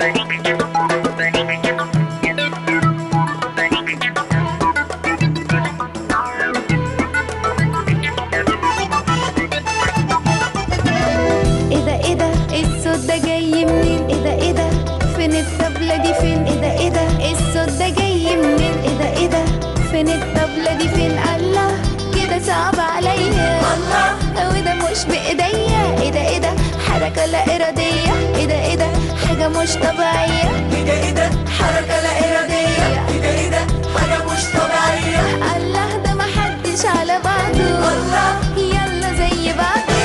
ايه ده ايه ده الصوت ده جاي منين ايه ده ايه ده فين الطبلة دي فين ايه ده ايه ده الصوت ده جاي منين ايه ده ايه ده فين الطبلة دي فين الله كده صعب عليا الله وده مش بايديا ايه ده ايه ده حركة لا ارادية ايه ده ايه ده حاجة مش طبيعية ايه ده ايه ده حركة لا إرادية ايه ده ايه ده حاجة مش طبيعية الله ده محدش على بعضه الله يلا زي بعضه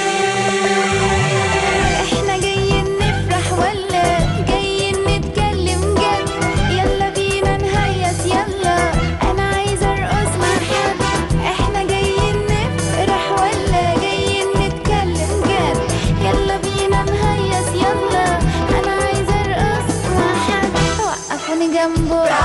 احنا جايين نفرح ولا جايين نتكلم جد يلا بينا نهيص يلا انا عايزه ارقص مع حد احنا جايين نفرح ولا جايين نتكلم جد يلا بينا نهيص يلا انا عايزه ارقص مع حد وقفوني جنبه